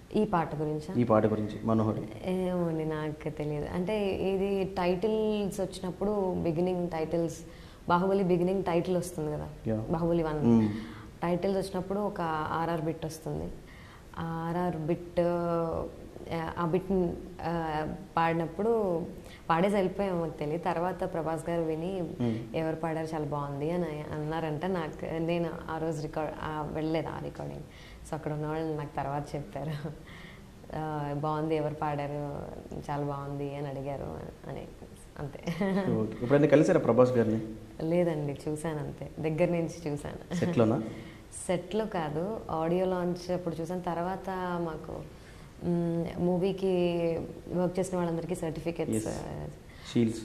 ఈ పాట గురించా ఈ పాట గురించి మనోహరి ఏమోండి నాకు తెలియదు అంటే ఇది టైటిల్స్ వచ్చినప్పుడు beginning titles Baahubali beginning title వస్తుంది కదా Yeah. Baahubali one Mm. Titles వచ్చినప్పుడు ఒక ఆర్ఆర్ బిట్ వస్తుంది ఆ ఆర్ఆర్ బిట్ ఆ బిట్ పాడినప్పుడు పాడేసి వెళ్ళిపోయాం మాకు తెలియదు తర్వాత ప్రభాస్ గారు విని ఎవరు పాడారు చాలా బాగుంది అని అన్నారంట నాకు నేను ఆ రోజు రికార్డ్ వెళ్ళలేదు ఆ రికార్డింగ్ సో అక్కడ ఉన్న వాళ్ళు నాకు తర్వాత చెప్పారు ఆ, బాగుంది ఎవరు పాడారు చాలా బాగుంది అని అడిగారు అని అంతే ఓకే ఎప్పుడైనా కలిసారా ప్రభాస్ గారిని లేదండి చూశాను అంతే దగ్గర నుంచి చూశాను సెట్లోనా సెట్లో కాదు ఆడియో లాంచ్ అప్పుడు చూసాను తర్వాత మాకు మూవీకి వర్క్ చేసిన వాళ్ళందరికీ certificates shields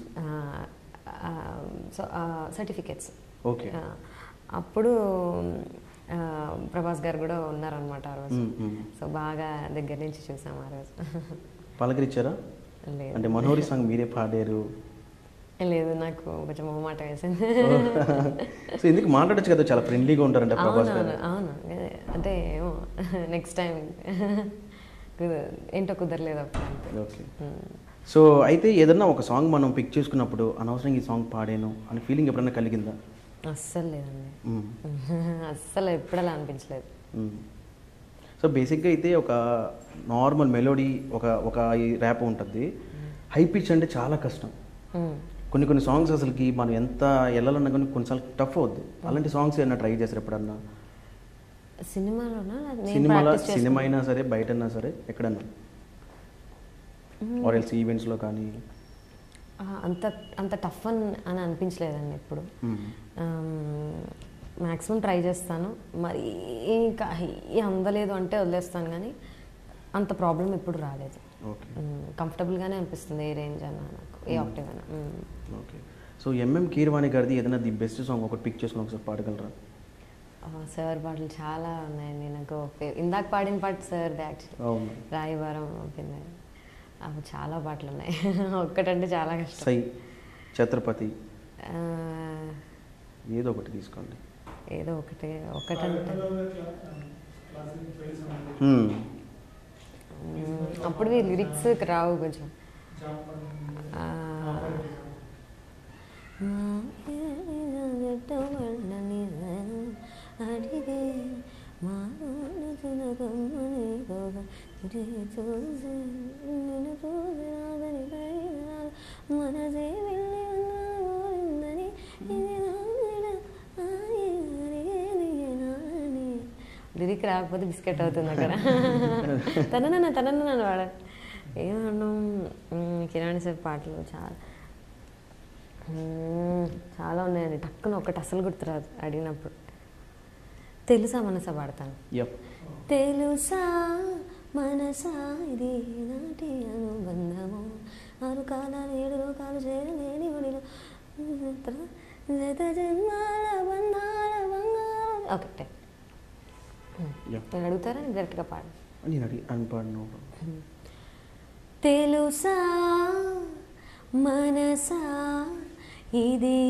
so certificates okay అప్పుడు ఆ, ప్రభాస్ గారు కూడా ఉన్నారనమాట ఆ రోజు మ్మ్, మ్మ్. సో బాగా దగ్గర నుంచి చూసాం ఆ రోజు పలకరించారా లేదు అంటే మనోహరి సాంగ్ మీరే పాడారు లేదు నాకు కొంచెం మొహమాట వేసింది సో ఎందుకు మాట్లాడచ్చు కదా చాలా ఫ్రెండ్లీగా ఉంటారంట ప్రభాస్ గారు అవునవును అవును అదే, అంటే ఏమో నెక్స్ట్ టైం ఏంటో కుదరలేదు అప్పుడు అంతే ఓకే మ్మ్. సో అయితే ఏదన్నా ఒక సాంగ్ మనం పిక్ చేసుకున్నప్పుడు అనవసరంగా ఈ సాంగ్ పాడాను అనే ఫీలింగ్ ఎప్పుడైనా కలిగిందా అస్సలు లేదండి మ్మ్. అస్సలు ఎప్పుడు అలా అనిపించలేదు మ్మ్. సో బేసిక్గా అయితే ఒక నార్మల్ మెలోడీ ఒక ఒక ఈ ర్యాప్ ఉంటుంది హై పిచ్ అంటే చాలా కష్టం మ్మ్. కొన్ని కొన్ని సాంగ్స్ అసలుకి మనం ఎంత వెళ్ళాలన్నా కానీ కొన్నిసార్లు టఫ్ అవుద్ది అలాంటి సాంగ్స్ ఏమైనా ట్రై చేశారు ఎప్పుడన్నా సినిమాలోనా లేదా నేను సినిమాలో practice చేసుకున్నా? సినిమా అయినా సరే బయట అయినా సరే ఎక్కడన్నా ఆర్ ఎల్స్ ఈవెంట్స్లో కానీ ఆ, అంత అంత టఫ్ అని అని అనిపించలేదండి ఇప్పుడు మ్యాక్సిమం ట్రై చేస్తాను మరి ఇంకా హై అందలేదు అంటే వదిలేస్తాను కానీ అంత ప్రాబ్లం ఎప్పుడు రాలేదు ఓకే కంఫర్టబుల్గానే అనిపిస్తుంది ఏ రేంజ్ అన్నా నాకు ఏ ఆక్టివ్ అయినా మ్మ్. ఓకే సో ఎంఎం కీరవాణి గారిది ఏదైనా ది బెస్ట్ సాంగ్ ఒకటి పిక్ చేసుకుని ఒకసారి పాడగలరా ఆ, సార్ పాటలు చాలా ఉన్నాయండి నాకు ఫే- ఇందాక పాడిన పాట సార్ది యాక్చువల్లీ అవును రాయబారం ఓపెన్ అవి చాలా పాటలు ఉన్నాయి ఒక్కటంటే చాలా కష్టం సై ఛత్రపతి ఆ, ఏదో ఒకటి తీసుకోండి ఏదో ఒకటి ఒకటంటే హ్మ్. మ్మ్, అప్పుడు లిరిక్స్ రావు కొంచెం ఆ, అడిగే మనసే వెళ్ళి ఉన్నదని లిరిక్ రాకపోతే బిస్కెట్ అవుతుంది అక్కడ తనన తనన వాడ ఏమన్నాం మ్మ్, కిరాణి సార్ పాటలు చాలా మ్మ్, చాలా ఉన్నాయండి టక్కున ఒకటి అసలు గుర్తురాదు అడిగినప్పుడు తెలుసా మనసా పాడతాను యప్ తెలుసా మనసా ఇది నాటి అనుబంధము ఆరు కాలాలు ఏడు లోకాలు చేరలేని ఒడిలో జత జన్మాల బంధాల బంగారం ఒకటే యప్ నేను అడుగుతారా నేను డైరెక్ట్గా పాడు నేను అడిగి అనిపాడను తెలుసా మనసా ఇది